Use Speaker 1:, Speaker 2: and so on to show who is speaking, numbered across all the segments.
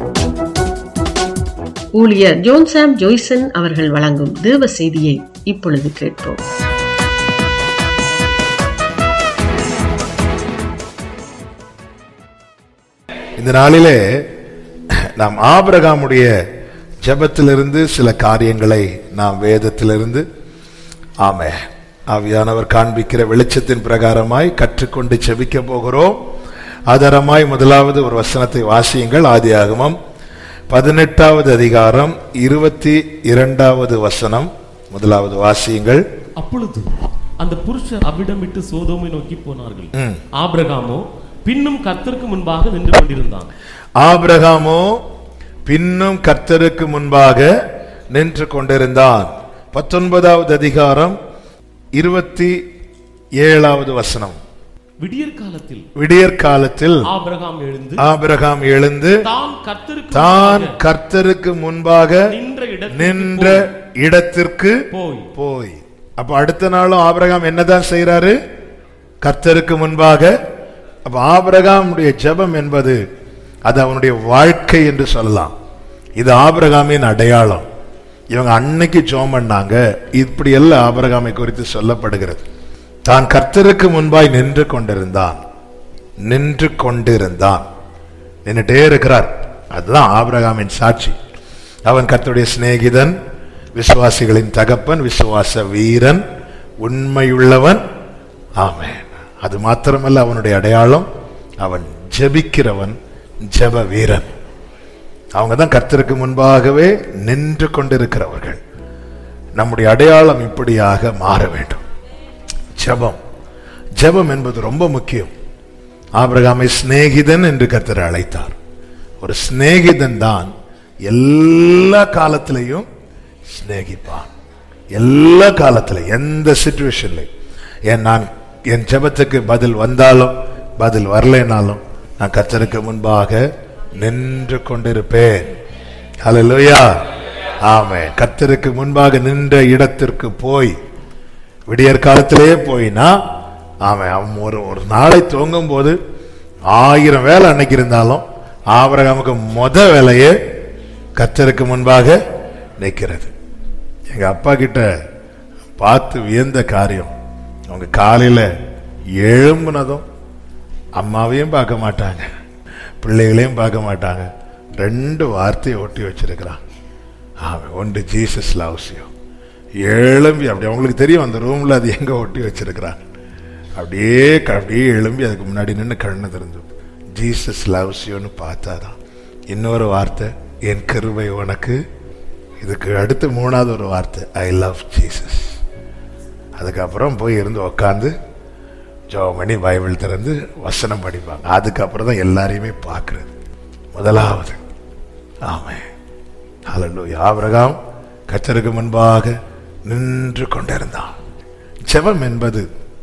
Speaker 1: ஊழியர் ஜோன்சாம் ஜோய்சன் அவர்கள் வழங்கும் தேவ செய்தியை இப்பொழுது கேட்போம்
Speaker 2: இந்த நாளிலே நாம் ஆபிரகாமுடைய ஜெபத்திலிருந்து சில காரியங்களை நாம் வேதத்திலிருந்து ஆமே ஆவியானவர் காண்பிக்கிற வெளிச்சத்தின் பிரகாரமாய் கற்றுக்கொண்டு செபிக்க போகிறோம் ஆதாரமாய் முதலாவது ஒரு வசனத்தை வாசியுங்கள் ஆதியாகமம் பதினெட்டாவது அதிகாரம் இருபத்தி இரண்டாவது வசனம் முதலாவது வாசியுங்கள்
Speaker 3: அப்பொழுது அந்த புருஷர் அவ்விடம் விட்டு சோதோமை நோக்கி போனார்கள் ஆபிரகாமோ பின்னும் கர்த்தருக்கு முன்பாக நின்று கொண்டிருந்தான்
Speaker 2: ஆபிரகாமோ பின்னும் கர்த்தருக்கு முன்பாக நின்று கொண்டிருந்தான் பத்தொன்பதாவது அதிகாரம் இருபத்தி ஏழாவது வசனம்
Speaker 3: விடியற் காலத்தில்
Speaker 2: விடியற் காலத்தில்
Speaker 3: ஆபிரகாம் எழுந்து
Speaker 2: ஆபிரகாம் எழுந்து
Speaker 3: தான் கர்த்தருக்கு
Speaker 2: தான்
Speaker 3: முன்பாக
Speaker 2: கர்த்தருக்கு முன்பாக
Speaker 3: நின்ற இடத்தில்
Speaker 2: நின்ற இடத்திற்கு
Speaker 3: போய்
Speaker 2: போய் அப்ப அடுத்த நாளும் ஆபிரகாம் என்னதான் செய்யறாரு கர்த்தருக்கு முன்பாக அப்ப ஆபிரகாமுடைய ஜெபம் என்பது அது அவனுடைய வாழ்க்கை என்று சொல்லலாம் இது ஆபிரகாமின் அடையாளம் இவங்க அன்னைக்கு ஜோம் பண்ணாங்க இப்படி எல்லாம் ஆபிரகாமை குறித்து சொல்லப்படுகிறது தான் கர்த்தருக்கு முன்பாய் நின்று கொண்டிருந்தான் நின்று கொண்டிருந்தான் நின்னுட்டே இருக்கிறார் அதுதான் ஆபிரகாமின் சாட்சி அவன் கர்த்தருடைய சிநேகிதன் விசுவாசிகளின் தகப்பன் விசுவாச வீரன் உண்மையுள்ளவன் ஆமென் அது மாத்திரமல்ல அவனுடைய அடையாளம் அவன் ஜெபிக்கிறவன் ஜெப வீரன் அவங்க தான் கர்த்தருக்கு முன்பாகவே நின்று கொண்டிருக்கிறவர்கள் நம்முடைய அடையாளம் இப்படியாக மாற வேண்டும் ஜெபம் ஜெபம் என்பது ரொம்ப முக்கியம் ஆபிரகாமை சிநேகிதன் என்று கர்த்தர் அழைத்தார் ஒரு சிநேகிதன் தான் எல்லா காலத்திலையும் சிநேகிப்பான் எல்லா காலத்துல எந்த சுச்சுவேஷன்ல ஏன் நான் என் ஜெபத்துக்கு பதில் வந்தாலும் பதில் வரலைனாலும் நான் கர்த்தருக்கு முன்பாக நின்று கொண்டிருப்பேன் ஹalleluya ஆமென் கர்த்தருக்கு முன்பாக நின்ற இடத்திற்கு போய் விடியற் காலத்திலே போயினா அவன் அவன் ஒரு ஒரு நாளை துவங்கும் போது ஆயிரம் வேலை அன்னைக்கு இருந்தாலும் ஆபரகாமுக்கு முத வேலையே கர்த்தருக்கு முன்பாக நிற்கிறது எங்க அப்பா கிட்ட பார்த்து வியந்த காரியம் அவங்க காலையில எழும்புனதும் அம்மாவையும் பார்க்க மாட்டாங்க பிள்ளைகளையும் பார்க்க மாட்டாங்க ரெண்டு வார்த்தையை ஒட்டி வச்சிருக்கிறான் அவன் ஒன்று ஜீசஸ் லவ்ஸ் யூ எழும்பி அப்படி அவங்களுக்கு தெரியும் அந்த ரூம்ல அது எங்க ஒட்டி வச்சிருக்கிறான் அப்படியே க- அப்படியே எழும்பி அதுக்கு முன்னாடி நின்று கண்ணு திறந்து ஜீசஸ் லவ்ஸ் யூன்னு பார்த்தாதான் இன்னொரு வார்த்தை என் கிருபை உனக்கு இதுக்கு அடுத்து மூணாவது ஒரு வார்த்தை ஐ லவ் ஜீசஸ் அதுக்கப்புறம் போய் இருந்து உக்காந்து ஜெபம் பண்ணி பைபிள் திறந்து வசனம் படிப்பாங்க அதுக்கப்புறம் தான் எல்லாரையுமே பார்க்கறது முதலாவது ஆமே ஹalleluya ஆபிரகாம் கர்த்தருக்கு முன்பாக நின்று கொண்டிருந்தான் ஜெபம் என்பது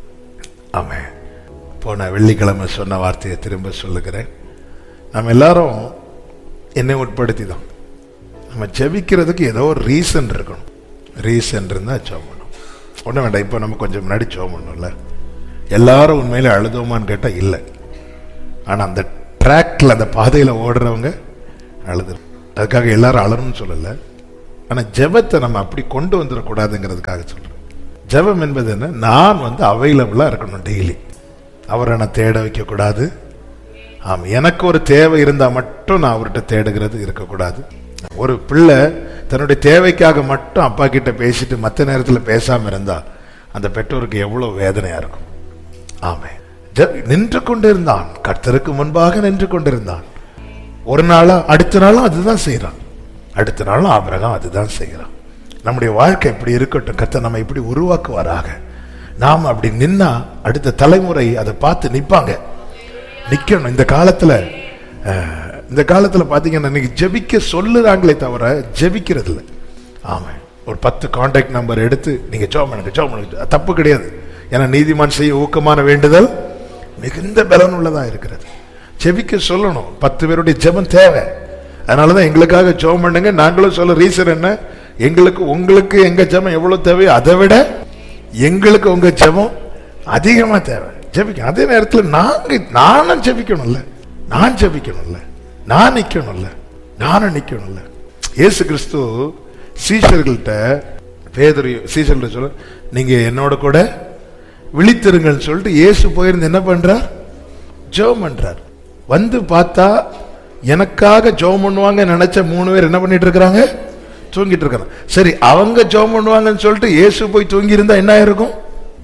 Speaker 2: ஆமே போன வெள்ளிக்கிழமை சொன்ன வார்த்தையை திரும்ப சொல்லுகிறேன் நம்ம எல்லாரும் என்னை உட்படுத்தி தான் நம்ம ஜெபிக்கிறதுக்கு ஏதோ ஒரு ரீசன் இருக்கணும் ரீசன் இருந்தால் ஜெபம் பண்ணணும் ஒன்றும் வேண்டாம் இப்போ நம்ம கொஞ்சம் முன்னாடி ஜெபம் பண்ணோம்ல எல்லாரும் உண்மையிலே அழுதோமான்னு கேட்டால் இல்லை ஆனால் அந்த ட்ராக்ல அந்த பாதையில் ஓடுறவங்க அழுது அதுக்காக எல்லாரும் அழணும்னு சொல்லலை ஆனால் ஜெபத்தை நம்ம அப்படி கொண்டு வந்துடக்கூடாதுங்கிறதுக்காக சொல்கிறேன் ஜெபம் என்பது என்ன நான் வந்து அவைலபிளாக இருக்கணும் டெய்லி அவரை நான் தேட வைக்கக்கூடாது ஆமாம் எனக்கு ஒரு தேவை இருந்தால் மட்டும் நான் அவர்கிட்ட தேடுகிறது இருக்கக்கூடாது ஒரு பிள்ளை தன்னுடைய தேவைக்காக மட்டும் அப்பா கிட்ட பேசிட்டு மற்ற நேரத்தில் பேசாமல் இருந்தா அந்த பெற்றோருக்கு எவ்வளோ வேதனையா இருக்கும் ஆமே ஜெப- நின்று கொண்டிருந்தான் கர்த்தருக்கு முன்பாக நின்று கொண்டிருந்தான் ஒரு நாளா அடுத்த நாளும் அதுதான் செய்றான் அடுத்த நாளும் ஆபிரகாம் அதுதான் செய்கிறான் நம்முடைய வாழ்க்கை இப்படி இருக்கட்டும் கர்த்தர் நம்ம இப்படி உருவாக்குவாராக நாம் அப்படி நின்னா அடுத்த தலைமுறை அதை பார்த்து நிப்பாங்க நிக்கணும் இந்த காலத்துல அஹ், இந்த காலத்துல பாத்தீங்கன்னா இன்னைக்கு ஜெபிக்க சொல்லுறாங்களே தவிர ஜெபிக்கிறது இல்லை ஆமா ஒரு பத்து காண்டாக்ட் நம்பர் எடுத்து நீங்க ஜோம் பண்ணுங்க ஜோம் பண்ணுங்க அது தப்பு கிடையாது ஏன்னா நீதிமான் செய்ய ஊக்கமான வேண்டுதல் மிகுந்த பலன் உள்ளதா இருக்கிறது ஜெபிக்க சொல்லணும் பத்து பேருடைய ஜெபம் தேவை அதனாலதான் எங்களுக்காக ஜெபம் பண்ணுங்க நாங்களும் சொல்ல ரீசன் என்ன எங்களுக்கு உங்களுக்கு எங்க ஜெபம் எவ்வளவு தேவையோ அதை விட எங்களுக்கு உங்க ஜெபம் அதிகமா தேவை ஜெபிக்கணும் அதே நேரத்தில் நாங்க நானும் ஜெபிக்கணும்ல நான் ஜெபிக்கணும்ல நான் நிக்கணும்ல ஞானம் நிக்கணும்ல இயேசு கிறிஸ்து சீஷர்கள்ட்ட பேதுரு சீஷர்கள்ட்ட சொல்ல நீங்க என்னோட கூட விழித்திருங்கன்னு சொல்லிட்டு இயேசு போயிருந்து என்ன பண்றார் ஜெபம் பண்றார் வந்து பார்த்தா எனக்காக ஜெபம் பண்ணுவாங்க நினைச்ச மூணு பேர் என்ன பண்ணிட்டு இருக்காங்க தூங்கிட்டு இருக்காங்க சரி அவங்க ஜெபம் பண்ணுவாங்கன்னு சொல்லிட்டு இயேசு போய் தூங்கி இருந்தா என்ன இருக்கும்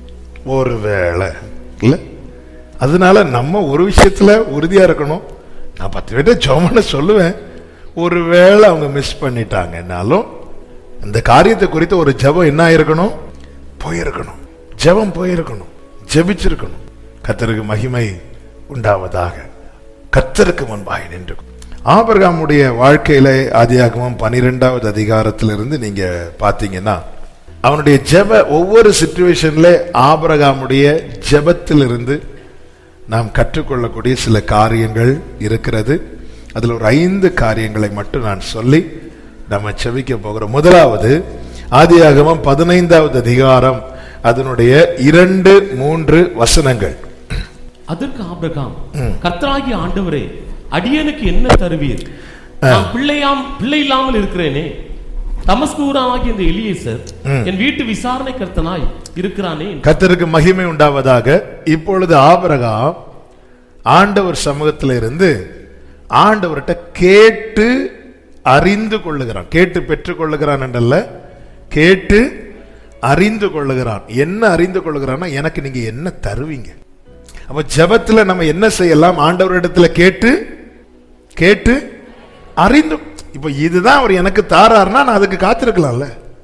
Speaker 2: ஒருவேளை இல்ல அதனால நம்ம ஒரு விஷயத்துல உறுதியா இருக்கணும் நான் பத்து பேர்ட்ட ஜெபம்னு சொல்லுவேன் ஒருவேளை அவங்க மிஸ் பண்ணிட்டாங்கன்னாலும் இந்த காரியத்தை குறித்து ஒரு ஜெபம் என்ன ஆயிருக்கணும் போயிருக்கணும் ஜெபம் போயிருக்கணும் ஜெபிச்சிருக்கணும் கத்தருக்கு மகிமை உண்டாவதாக கத்தருக்கு முன்பாக நின்று ஆபரகாமுடைய வாழ்க்கையில ஆதியாகமம் பனிரெண்டாவது அதிகாரத்திலிருந்து நீங்க பாத்தீங்கன்னா அவனுடைய ஜெப ஒவ்வொரு சுச்சுவேஷன்ல ஆபரகாமுடைய ஜெபத்திலிருந்து நாம் கற்றுக்கொள்ளக்கூடிய சில காரியங்கள் இருக்கிறது அதில் ஒரு ஐந்து காரியங்களை மட்டும் நான் சொல்லி நம்ம செவிக்க போகிறோம் முதலாவது ஆதியாகமம் பதினைந்தாவது அதிகாரம் அதனுடைய இரண்டு மூன்று வசனங்கள்
Speaker 3: அதற்கு ஆபிரகாம் கர்த்தராகிய ஆண்டவரே அடியனுக்கு என்ன தருவீர் நான் பிள்ளையாம் பிள்ளை இல்லாமல் இருக்கிறேனே தமஸ்கூராகிய இந்த எலியேசர் என் வீட்டு விசாரணை கர்த்தனாய் இருக்கிறானே
Speaker 2: கர்த்தருக்கு மகிமை உண்டாவதாக இப்பொழுது ஆபிரகாம் ஆண்டவர் சமூகத்தில் இருந்து ஆண்டவர்கிட்ட கேட்டு அறிந்து கொள்ளுகிறான் கேட்டு பெற்றுக் கொள்ளுகிறான் என்றல்ல கேட்டு அறிந்து கொள்ளுகிறான் என்ன அறிந்து கொள்ளுகிறான்னா எனக்கு நீங்க என்ன தருவீங்க அப்ப ஜெபத்துல நம்ம என்ன செய்யலாம் ஆண்டவரிடத்துல கேட்டு கேட்டு அறிந்து இப்ப இதுதான் அவர் எனக்கு தாராருன்னா நான் அதுக்கு காத்திருக்கலாம்ல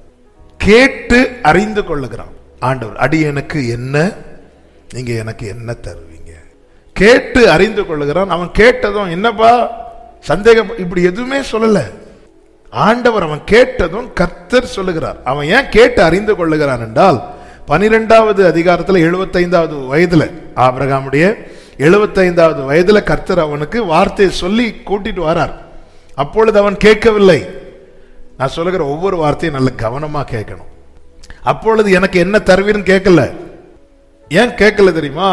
Speaker 2: கேட்டு அறிந்து கொள்ளுகிறான் ஆண்டவர் அடியனுக்கு என்ன நீங்க எனக்கு என்ன தருவீங்க கேட்டு அறிந்து கொள்ளுகிறான் அவன் கேட்டதும் என்னப்பா சந்தேகம் இப்படி எதுவுமே சொல்லல ஆண்டவர் அவன் கேட்டதும் கர்த்தர் சொல்லுகிறார் அவன் ஏன் கேட்டு அறிந்து கொள்ளுகிறான் என்றால் பனிரெண்டாவது அதிகாரத்துல எழுபத்தைந்தாவது வயதுல ஆபிரகாமுடைய எழுபத்தைந்தாவது வயதுல கர்த்தர் அவனுக்கு வார்த்தையை சொல்லி கூட்டிட்டு வரார் அப்பொழுது அவன் கேட்கவில்லை நான் சொல்லுகிற ஒவ்வொரு வார்த்தையும் நல்ல கவனமா கேட்கணும் அப்பொழுது எனக்கு என்ன தருவீர்னு கேட்கல ஏன் கேட்கல தெரியுமா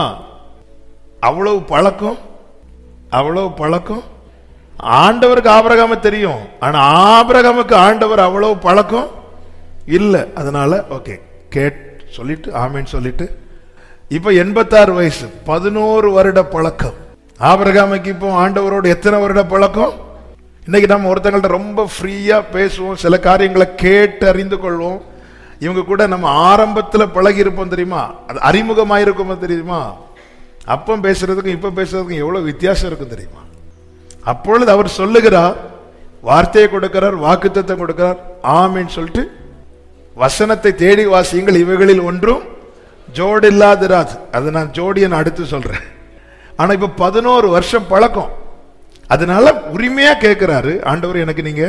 Speaker 2: அவ்வளவு பழக்கம் அவ்வளவு பழக்கம் ஆண்டவருக்கு ஆபரகாம தெரியும் ஆனா ஆபரகாமுக்கு ஆண்டவர் அவ்வளவு பழக்கம் இல்ல அதனால ஓகே கேட் சொல்லிட்டு ஆமேன்னு சொல்லிட்டு இப்ப எண்பத்தாறு வயசு பதினோரு வருட பழக்கம் ஆபரகாமுக்கு இப்போ ஆண்டவரோட எத்தனை வருட பழக்கம் இன்னைக்கு நம்ம ஒருத்தங்கள்ட்ட ரொம்ப ஃப்ரீயா பேசுவோம் சில காரியங்களை கேட்டு அறிந்து கொள்வோம் இவங்க கூட நம்ம ஆரம்பத்துல பழகி இருப்போம் தெரியுமா அது அறிமுகமாயிருக்கும் தெரியுமா அப்போ பேசுறதுக்கும் இப்ப பேசுறதுக்கும் எவ்வளவு வித்தியாசம் இருக்கும் தெரியுமா அப்பொழுது அவர் சொல்லுகிறார் வார்த்தையை கொடுக்கிறார் வாக்குத்தத்தம் கொடுக்கிறார் ஆமேன்னு சொல்லிட்டு வசனத்தை தேடி வாசியுங்கள் இவைகளில் ஒன்றும் ஜோடு இல்லாதிராது அது நான் ஜோடியை நான் அடுத்து சொல்றேன் ஆனா இப்ப பதினோரு வருஷம் பழக்கம் அதனால உரிமையா கேட்கிறாரு ஆண்டவர் எனக்கு நீங்க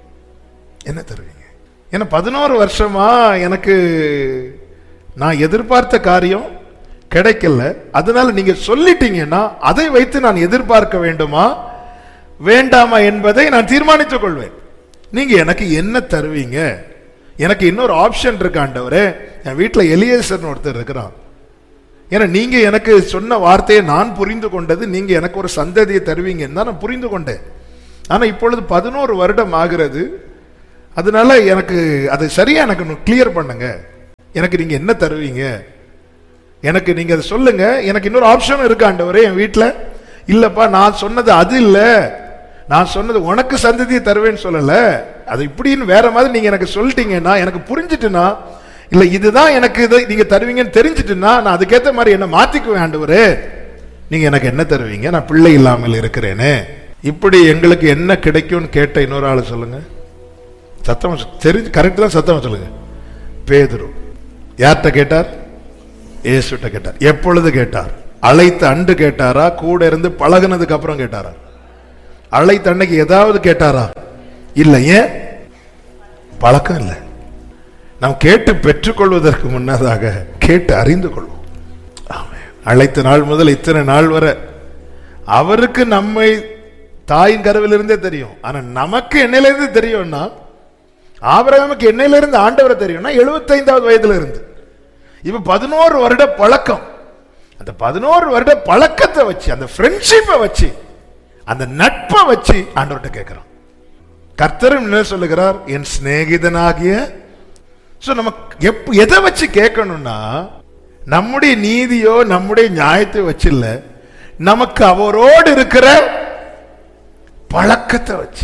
Speaker 2: என்ன தருவீங்க ஏன்னா பதினோரு வருஷமா எனக்கு நான் எதிர்பார்த்த காரியம் கிடைக்கல அதனால நீங்க சொல்லிட்டீங்கன்னா அதை வைத்து நான் எதிர்பார்க்க வேண்டுமா வேண்டாமா என்பதை நான் தீர்மானித்துக் கொள்வேன் நீங்க எனக்கு என்ன தருவீங்க எனக்கு இன்னொரு ஆப்ஷன் இருக்கு ஆண்டவரே என் வீட்டுல எலியேசர்னு ஒருத்தர் இருக்கிறான் ஏன்னா நீங்க எனக்கு சொன்ன வார்த்தையை நான் புரிந்து கொண்டது நீங்க எனக்கு ஒரு சந்ததியை தருவீங்கன்னு தான் நான் புரிந்து கொண்டேன் ஆனா இப்பொழுது பதினோரு வருடம் ஆகிறது அதனால எனக்கு அதை சரியா எனக்கு கிளியர் பண்ணுங்க எனக்கு நீங்க என்ன தருவீங்க எனக்கு நீங்க அதை சொல்லுங்க எனக்கு இன்னொரு ஆப்ஷன் இருக்கு ஆண்டவரே என் வீட்டுல இல்லப்பா நான் சொன்னது அது இல்ல நான் சொன்னது உனக்கு சந்ததியை தருவேன்னு சொல்லல அது இப்படின்னு வேற மாதிரி நீங்க எனக்கு சொல்லிட்டீங்கன்னா எனக்கு புரிஞ்சிட்டுனா இல்ல இதுதான் எனக்கு இதை நீங்க தருவீங்கன்னு தெரிஞ்சிட்டுன்னா நான் அதுக்கேத்த மாதிரி என்ன மாத்திக்குவேன் ஆண்டவரே நீங்க எனக்கு என்ன தருவீங்க நான் பிள்ளை இல்லாமல் இருக்கிறேனே இப்படி எங்களுக்கு என்ன கிடைக்கும்னு கேட்ட இன்னொரு ஆள் சொல்லுங்க சத்தம் தெரிஞ்சு கரெக்ட் தான் சத்தம் சொல்லுங்க பேதுரு யார்கிட்ட கேட்டார் இயேசுட்ட கேட்டார் எப்பொழுது கேட்டார் அழைத்த அண்டு கேட்டாரா கூட இருந்து பழகுனதுக்கு அப்புறம் கேட்டாரா அழைத்த அன்னைக்கு ஏதாவது கேட்டாரா இல்ல ஏன் பழக்கம் இல்லை நாம் கேட்டு பெற்றுக்கொள்வதற்கு முன்னதாக கேட்டு அறிந்து கொள்வோம் ஆமென். அழைத்த நாள் முதல் இத்தனை நாள் வரை அவருக்கு நம்மை தாயின் கருவிலிருந்தே தெரியும் ஆனா நமக்கு என்னையிலிருந்து தெரியும்னா ஆபிரகாமுக்கு என்னையிலிருந்து ஆண்டவரை தெரியும்னா எழுபத்தைந்தாவது வயதுல இருந்து இப்ப பதினோரு வருட பழக்கம் அந்த பதினோரு வருட பழக்கத்தை வச்சு அந்த ஃப்ரெண்ட்ஷிப்பை வச்சு அந்த நட்பை வச்சு ஆண்டவர்கிட்ட கேட்கிறோம் கர்த்தரும் என்ன சொல்லுகிறார் என் சிநேகிதனாகிய சோ நம்ம எப்ப எதை வச்சு கேட்கணும்னா நம்முடைய நீதியோ நம்முடைய நியாயத்தை வச்சு இல்ல நமக்கு அவரோடு இருக்கிற பழக்கத்தை வச்சு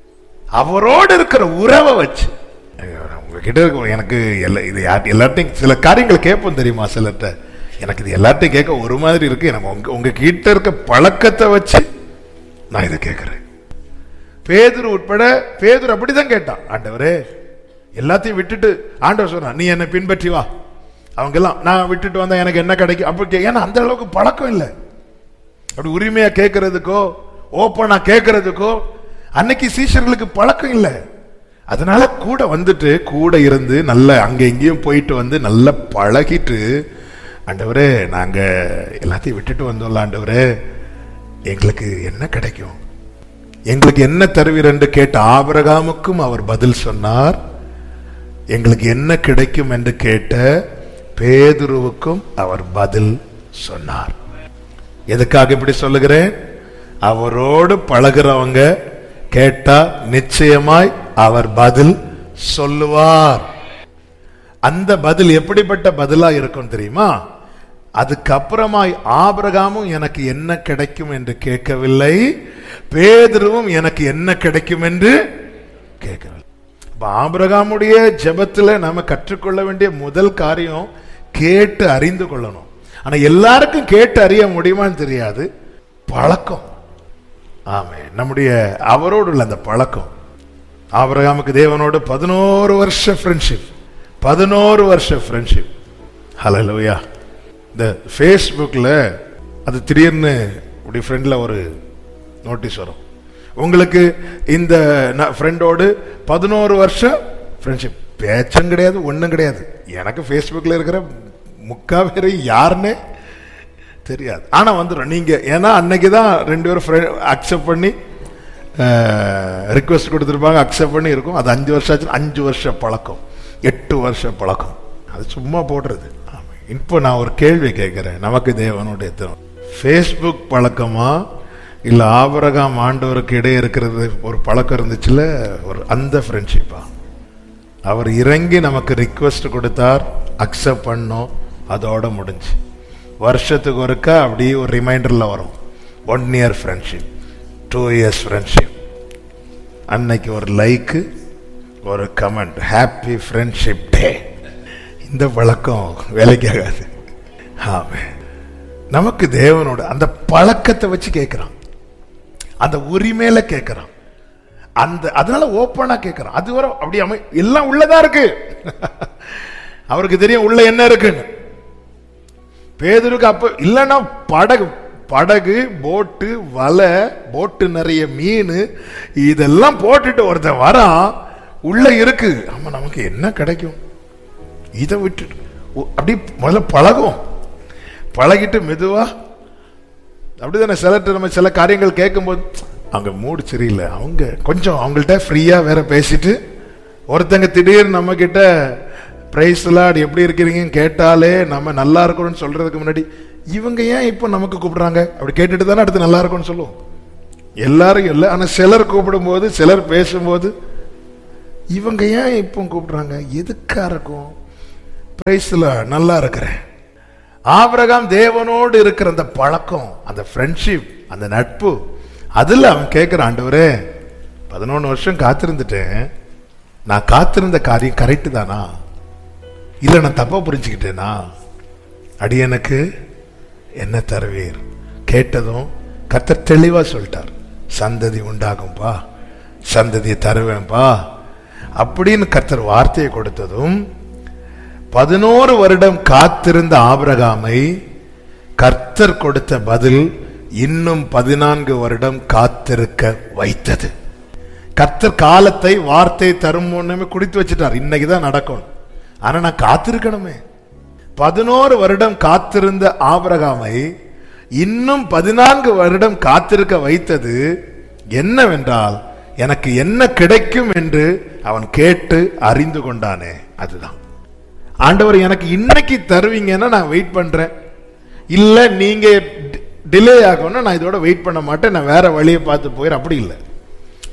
Speaker 2: அவரோடு இருக்கிற உறவை வச்சு ஐயோ, நான் உங்ககிட்ட இருக்க எனக்கு எல்லா இது யார் எல்லார்ட்டையும் சில காரியங்கள் கேட்போம் தெரியுமா சிலர்கிட்ட எனக்கு இது எல்லார்ட்டையும் கேட்க ஒரு மாதிரி இருக்கு எனக்கு உங்க உங்க கிட்ட இருக்க பழக்கத்தை வச்சு நான் இதை கேட்கிறேன் பேதுரு உட்பட பேதுரு அப்படிதான் கேட்டான் ஆண்டவரே எல்லாத்தையும் விட்டுட்டு ஆண்டவர் சொன்னா நீ என்னை பின்பற்றி வா அவங்க எல்லாம் நான் விட்டுட்டு வந்தா எனக்கு என்ன கிடைக்கும் அப்ப கே- ஏன்னா அந்த அளவுக்கு பழக்கம் இல்லை அப்படி உரிமையா கேட்கறதுக்கோ ஓப்பனா கேட்கறதுக்கோ அன்னைக்கு சீஷர்களுக்கு பழக்கம் இல்லை அதனால கூட வந்துட்டு கூட இருந்து நல்ல அங்க எங்கேயும் போயிட்டு வந்து நல்லா பழகிட்டு ஆண்டவரே நாங்க எல்லாத்தையும் விட்டுட்டு வந்தோம்ல ஆண்டவரே எங்களுக்கு என்ன கிடைக்கும் எங்களுக்கு என்ன தருவீர் என்று கேட்ட ஆபிரகாமுக்கும் அவர் பதில் சொன்னார் எங்களுக்கு என்ன கிடைக்கும் என்று கேட்ட பேதுருவுக்கும் அவர் பதில் சொன்னார் எதுக்காக இப்படி சொல்லுகிறேன் அவரோடு பழகுறவங்க கேட்டா நிச்சயமாய் அவர் பதில் சொல்லுவார் அந்த பதில் எப்படிப்பட்ட பதிலா இருக்கும் தெரியுமா அதுக்கப்புறமாய் ஆபிரகாமும் எனக்கு என்ன கிடைக்கும் என்று கேட்கவில்லை பேதுருவும் எனக்கு என்ன கிடைக்கும் என்று கேட்கவில்லை அப்ப ஆபிரகாமுடைய ஜெபத்துல நாம கற்றுக்கொள்ள வேண்டிய முதல் காரியம் கேட்டு அறிந்து கொள்ளணும் ஆனா எல்லாருக்கும் கேட்டு அறிய முடியுமான்னு தெரியாது பழக்கம் ஆமே நம்முடைய அவரோடு உள்ள அந்த பழக்கம் ஆபிரகாமுக்கு தேவனோடு பதினோரு வருஷ ஃப்ரெண்ட்ஷிப் பதினோரு வருஷ ஃப்ரெண்ட்ஷிப் ஹலோயா இந்த ஃபேஸ்புக்கில் அது திடீர்னு இப்படி ஃப்ரெண்டில் ஒரு நோட்டீஸ் வரும் உங்களுக்கு இந்த ஃப்ரெண்டோடு பதினோரு வருஷம் ஃப்ரெண்ட்ஷிப் பேச்சும் கிடையாது ஒன்றும் கிடையாது எனக்கு ஃபேஸ்புக்கில் இருக்கிற முக்கா பேரை யாருன்னே தெரியாது ஆனால் வந்துடும் நீங்கள் ஏன்னா அன்னைக்கு தான் ரெண்டு பேரும் அக்செப்ட் பண்ணி ரிக்வெஸ்ட் கொடுத்துருப்பாங்க அக்செப்ட் பண்ணி இருக்கும் அது அஞ்சு வருஷம் ஆச்சு அஞ்சு வருஷம் பழக்கம் எட்டு வருஷம் பழக்கம் அது சும்மா போடுறது ஆமா. இப்போ நான் ஒரு கேள்வி கேட்குறேன் நமக்கு தேவனுடைய தேவன் ஃபேஸ்புக் பழக்கமா இல்லை ஆபரகாம் ஆண்டவருக்கு இடையே இருக்கிறது ஒரு பழக்கம் இருந்துச்சுல ஒரு அந்த ஃப்ரெண்ட்ஷிப்பா அவர் இறங்கி நமக்கு ரிக்வெஸ்ட் கொடுத்தார் அக்செப்ட் பண்ணோம் அதோட முடிஞ்சு வருஷத்துக்கு ஒருக்கா அப்படியே ஒரு ரிமைண்டரில் வரும் one year friendship two years friendship அன்னைக்கு ஒரு லைக்கு ஒரு கமெண்ட் ஹாப்பி ஃப்ரெண்ட்ஷிப் டே இந்த பழக்கம் வேலைக்கு ஆகாது ஆமே நமக்கு தேவனோட அந்த பழக்கத்தை வச்சு கேட்கிறான் அந்த உரிமையில கேட்கிறான் அந்த அதனால ஓப்பனா கேட்கிறான் அது வரை அப்படி அமை எல்லாம் உள்ளதா இருக்கு அவருக்கு தெரியும் உள்ள என்ன இருக்குன்னு பேதருக்கு அப்ப இல்லைன்னா படகு படகு போட்டு வலை போட்டு நிறைய மீன் இதெல்லாம் போட்டுட்டு ஒருத்தன் வரான் உள்ள இருக்கு ஆமா நமக்கு என்ன கிடைக்கும் இதை விட்டுட்டு ஒ- அப்படி முதல்ல பழகும் பழகிட்டு மெதுவா அப்படிதானே சிலர்கிட்ட நம்ம சில காரியங்கள் கேட்கும்போது அவங்க மூடு சரியில்லை அவங்க கொஞ்சம் அவங்கள்ட்ட ஃப்ரீயா வேற பேசிட்டு ஒருத்தங்க திடீர்னு நம்ம கிட்ட பிரைஸ் லார்ட் எப்படி இருக்கிறீங்கன்னு கேட்டாலே நம்ம நல்லா இருக்கணும்னு சொல்றதுக்கு முன்னாடி இவங்க ஏன் இப்போ நமக்கு கூப்பிடுறாங்க அப்படி கேட்டுட்டு தானே அடுத்து நல்லா இருக்கும்னு சொல்லுவோம் எல்லாரும் இல்லை ஆனா சிலர் கூப்பிடும்போது சிலர் பேசும்போது இவங்க ஏன் இப்போ கூப்பிடுறாங்க எதுக்கா இருக்கும் பிரைஸ்ல நல்லா இருக்கிறேன் ஆபிரகாம் தேவனோடு இருக்கிற அந்த பழக்கம் அந்த ஃப்ரெண்ட்ஷிப் அந்த நட்பு அதுல அவன் கேட்கிறான் ஆண்டவரே பதினொன்று வருஷம் காத்திருந்துட்டேன் நான் காத்திருந்த காரியம் கரெக்டு தானா இல்ல நான் தப்பா புரிஞ்சுக்கிட்டேனா அடியனுக்கு என்ன தருவீர் கேட்டதும் கர்த்தர் தெளிவா சொல்லிட்டார் சந்ததி உண்டாகும்பா சந்ததியை தருவேன்பா அப்படின்னு கர்த்தர் வார்த்தையை கொடுத்ததும் பதினோரு வருடம் காத்திருந்த ஆபிரகாமை கர்த்தர் கொடுத்த பதில் இன்னும் பதினான்கு வருடம் காத்திருக்க வைத்தது கர்த்தர் காலத்தை வார்த்தை தரும் முன்னமே குடித்து வச்சுட்டார் இன்னைக்கு தான் நடக்கும் ஆனா நான் காத்திருக்கணுமே பதினோரு வருடம் காத்திருந்த ஆபிரகாமை இன்னும் பதினான்கு வருடம் காத்திருக்க வைத்தது என்னவென்றால் எனக்கு என்ன கிடைக்கும் என்று அவன் கேட்டு அறிந்து கொண்டானே அதுதான் ஆண்டவர் எனக்கு இன்னைக்கு தருவீங்கன்னா நான் வெயிட் பண்றேன் இல்ல நீங்க டிலே ஆகும்னா நான் இதோட வெயிட் பண்ண மாட்டேன் நான் வேற வழியை பார்த்து போயிடுறேன் அப்படி இல்லை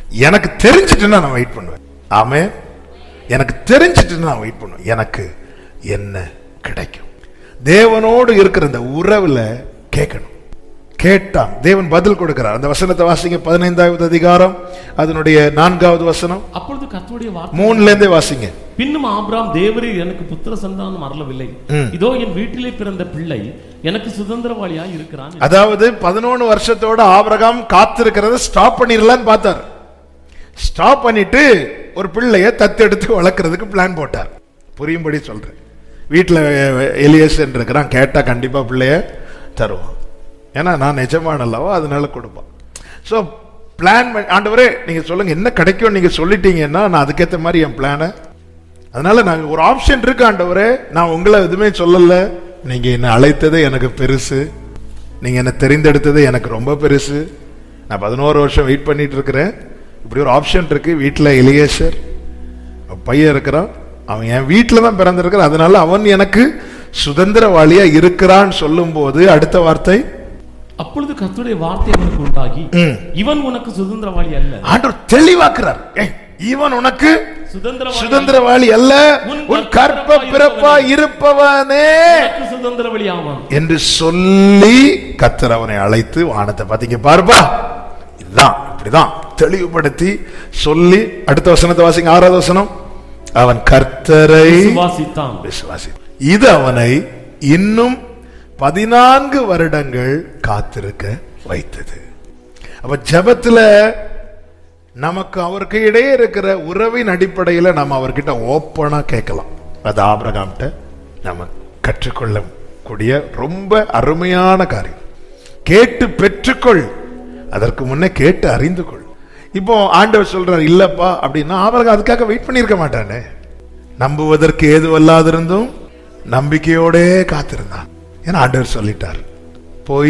Speaker 2: எனக்கு தெரிஞ்சிட்டுன்னா நான் வெயிட் பண்ணுவேன் ஆமே எனக்கு தெரிஞ்சிட்டுன்னா நான் வெயிட் பண்ணுவேன் எனக்கு என்ன கிடைக்கும் தேவனோடு இருக்கிற இந்த உறவுல கேட்கணும் கேட்டான் தேவன் பதில் கொடுக்கிறார் அந்த வசனத்தை வாசிங்க பதினைந்தாவது அதிகாரம் அதனுடைய நான்காவது வசனம்
Speaker 3: அப்பொழுது கர்த்தருடைய வார்த்தை
Speaker 2: மூணுல இருந்தே வாசிங்க
Speaker 3: பின்னும் ஆபிராம் தேவரீர் எனக்கு புத்திர சந்தானம் அருளவில்லை இதோ என் வீட்டிலே பிறந்த பிள்ளை எனக்கு சுதந்திரவாளியாய் இருக்கிறான்
Speaker 2: அதாவது பதினொன்று வருஷத்தோட ஆபிரகாம் காத்திருக்கிறத ஸ்டாப் பண்ணிடலான்னு பார்த்தார் ஸ்டாப் பண்ணிட்டு ஒரு பிள்ளைய தத்தெடுத்து வளர்க்கறதுக்கு பிளான் போட்டார் புரியும்படி சொல்றேன் வீட்டில் எலியசன் இருக்கிறான் கேட்டா கண்டிப்பா பிள்ளைய தருவான் ஏன்னா நான் நிஜமான அல்லவா அதனால கொடுப்பான் ஸோ பிளான் ஆண்டவரே நீங்க சொல்லுங்க என்ன கிடைக்கும் நீங்க சொல்லிட்டீங்கன்னா நான் அதுக்கேற்ற மாதிரி என் பிளானை அதனால நாங்க ஒரு ஆப்ஷன் இருக்கு ஆண்டவரே நான் உங்களை எதுவுமே சொல்லல நீங்க என்ன அழைத்ததே எனக்கு பெருசு நீங்க என்ன தெரிந்தெடுத்தது எனக்கு ரொம்ப பெருசு நான் பதினோரு வருஷம் வெயிட் பண்ணிட்டு இருக்கிறேன் இப்படி ஒரு ஆப்ஷன் இருக்கு வீட்டில் எலியேசர் பையன் இருக்கிறான் அவன் என் வீட்டில் தான் பிறந்திருக்கிறான் அதனால அவன் எனக்கு சுதந்திரவாளியா இருக்கிறான்னு சொல்லும்போது அடுத்த வார்த்தை
Speaker 3: அப்பொழுது கர்த்தருடைய வார்த்தை அவனுக்கு உண்டாகி இவன் உனக்கு சுதந்திரவாளி அல்ல
Speaker 2: ஆண்டவர் தெளிவாக்குறார் ஏய், இவன் உனக்கு
Speaker 3: சுதந்திரவாளி
Speaker 2: சுதந்திரவாளி அல்ல உன் கற்ப பிறப்பா இருப்பவனே
Speaker 3: உனக்கு சுதந்திரவாளி ஆவான்
Speaker 2: என்று சொல்லி கத்தர் அவனை அழைத்து வானத்தை பாத்தீங்க பாருப்பா இதுதான் இப்படிதான் தெளிவுபடுத்தி சொல்லி அடுத்த வசனத்தை வாசிங்க ஆறாவது வசனம் அவன் கர்த்தரை
Speaker 3: சுவாசித்தான்
Speaker 2: விசுவாசி இது அவனை இன்னும் பதினான்கு வருடங்கள் காத்திருக்க வைத்தது அப்ப ஜெபத்துல நமக்கு அவருக்கு இடையே இருக்கிற உறவின் அடிப்படையில நம்ம அவர்கிட்ட ஓப்பனா கேட்கலாம் அது ஆபிரகாம்கிட்ட நம்ம கற்றுக்கொள்ள கூடிய ரொம்ப அருமையான காரியம் கேட்டு பெற்றுக்கொள் அதற்கு முன்னே கேட்டு அறிந்து கொள் இப்போ ஆண்டவர் சொல்றார் இல்லப்பா அப்படின்னா ஆபிரகாம் அதுக்காக வெயிட் பண்ணியிருக்க மாட்டானே நம்புவதற்கு ஏதுவல்லாதிருந்தும் நம்பிக்கையோடே காத்திருந்தான் ஏன்னா ஆண்டவர் சொல்லிட்டார்